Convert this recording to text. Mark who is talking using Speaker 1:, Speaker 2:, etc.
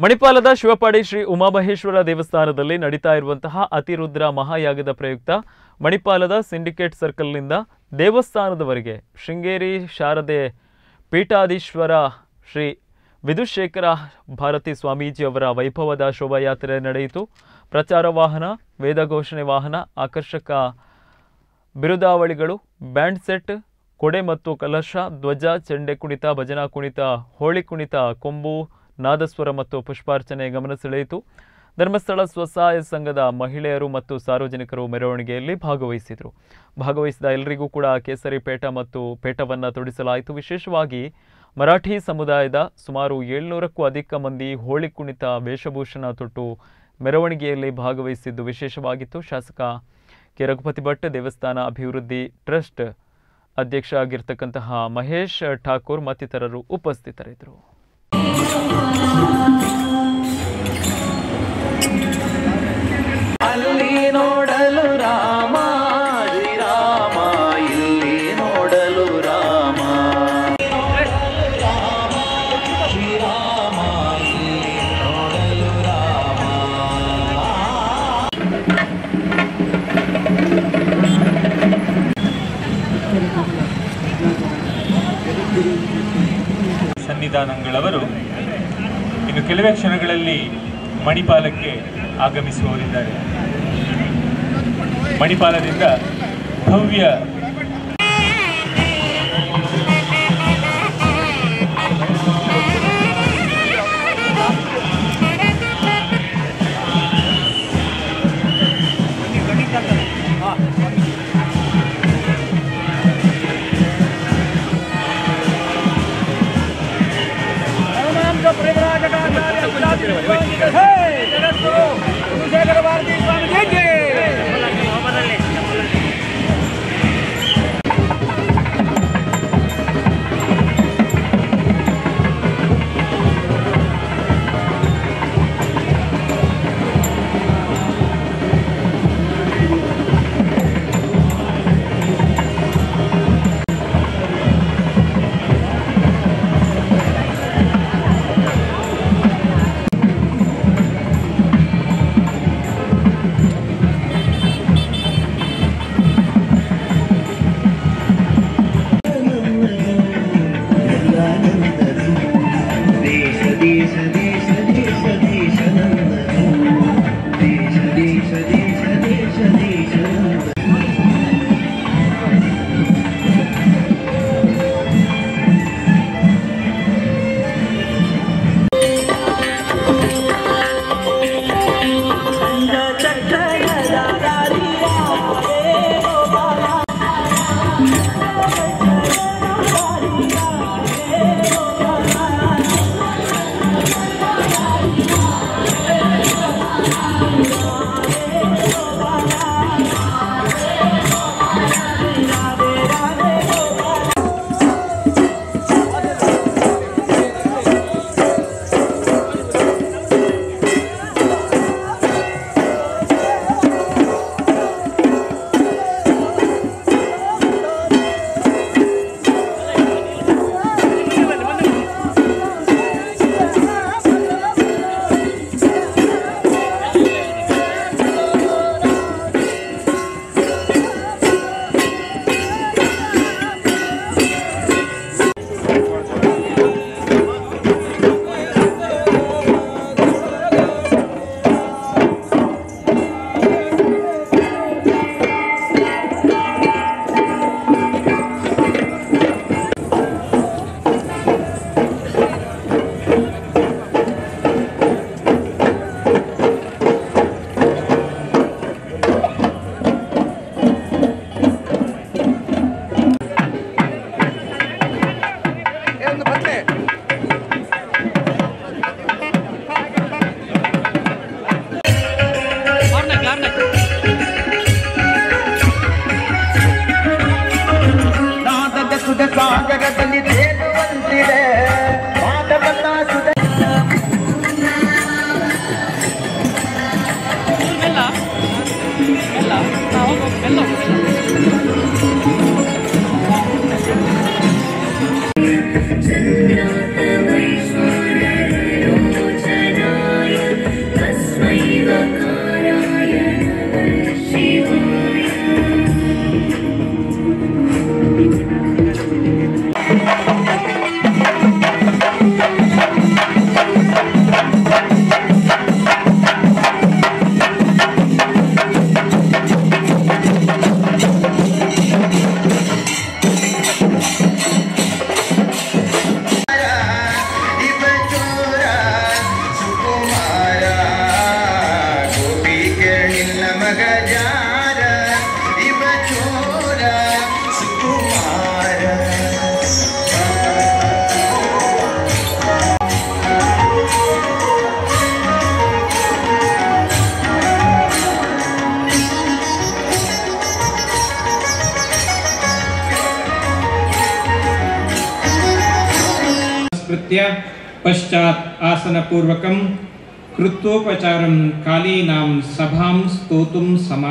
Speaker 1: ಮಣಿಪಾಲದ ಶಿವಪಾಡಿ ಶ್ರೀ ಉಮಾಮಹೇಶ್ವರ ದೇವಸ್ಥಾನದಲ್ಲಿ ನಡೀತಾ ಇರುವಂತಹ ಅತಿರುದ್ರ ಮಹಾಯಾಗದ ಪ್ರಯುಕ್ತ ಮಣಿಪಾಲದ ಸಿಂಡಿಕೇಟ್ ಸರ್ಕಲ್ನಿಂದ ದೇವಸ್ಥಾನದವರೆಗೆ ಶೃಂಗೇರಿ ಶಾರದೆ ಪೀಠಾಧೀಶ್ವರ ಶ್ರೀ ವಿಧುಶೇಖರ ಭಾರತಿ ಸ್ವಾಮೀಜಿ ಅವರ ವೈಭವದ ಶೋಭಾಯಾತ್ರೆ ನಡೆಯಿತು ಪ್ರಚಾರ ವಾಹನ ವೇದಘೋಷಣೆ ವಾಹನ ಆಕರ್ಷಕ ಬಿರುದಾವಳಿಗಳು ಬ್ಯಾಂಡ್ ಸೆಟ್ ಕೊಡೆ ಮತ್ತು ಕಲಶ ಧ್ವಜ ಚೆಂಡೆ ಕುಣಿತ ಭಜನಾ ಕುಣಿತ ಹೋಳಿ ಕುಣಿತ ಕೊಂಬು ನಾದಸ್ವರ ಮತ್ತು ಪುಷ್ಪಾರ್ಚನೆ ಗಮನ ಸೆಳೆಯಿತು ಧರ್ಮಸ್ಥಳ ಸ್ವಸಹಾಯ ಸಂಘದ ಮಹಿಳೆಯರು ಮತ್ತು ಸಾರ್ವಜನಿಕರು ಮೆರವಣಿಗೆಯಲ್ಲಿ ಭಾಗವಹಿಸಿದರು ಭಾಗವಹಿಸಿದ ಎಲ್ಲರಿಗೂ ಕೂಡ ಕೇಸರಿ ಪೇಟ ಮತ್ತು ಪೇಟವನ್ನು ತೊಡಿಸಲಾಯಿತು ವಿಶೇಷವಾಗಿ ಮರಾಠಿ ಸಮುದಾಯದ ಸುಮಾರು ಏಳ್ನೂರಕ್ಕೂ ಅಧಿಕ ಮಂದಿ ಹೋಳಿ ಕುಣಿತ ವೇಷಭೂಷಣ ತೊಟ್ಟು ಮೆರವಣಿಗೆಯಲ್ಲಿ ಭಾಗವಹಿಸಿದ್ದು ವಿಶೇಷವಾಗಿತ್ತು ಶಾಸಕ ಕೆ ರಘುಪತಿ ಭಟ್ ದೇವಸ್ಥಾನ ಅಭಿವೃದ್ಧಿ ಟ್ರಸ್ಟ್ ಅಧ್ಯಕ್ಷ ಆಗಿರ್ತಕ್ಕಂತಹ ಮಹೇಶ್ ಠಾಕೂರ್ ಮತ್ತಿತರರು ಉಪಸ್ಥಿತರಿದ್ದರು
Speaker 2: ಅಲ್ಲಿ ನೋಡಲು ರಾಮ ಶ್ರೀರಾಮ ಇಲ್ಲಿ ನೋಡಲು ರಾಮ ಶ್ರೀರಾಮ ಇಲ್ಲಿ ನೋಡಲು ರಾಮ
Speaker 3: ಸನ್ನಿಧಾನಗಳವರು ಇನ್ನು ಕೆಲವೇ ಕ್ಷಣಗಳಲ್ಲಿ ಮಣಿಪಾಲಕ್ಕೆ ಆಗಮಿಸುವವರಿದ್ದಾರೆ ಮಣಿಪಾಲದಿಂದ ಭವ್ಯ
Speaker 4: ನಮಸ್ಕೃತ್ಯ ಪಶ್ಚಾತ್ ಆಸನಪೂರ್ವಕಂ ಕೃತ್ವೋಪಚಾರಂ ಕಾಲೀನಾಂ ಸಭಾಂ ಸ್ತೋತುಂ ಸಮಾ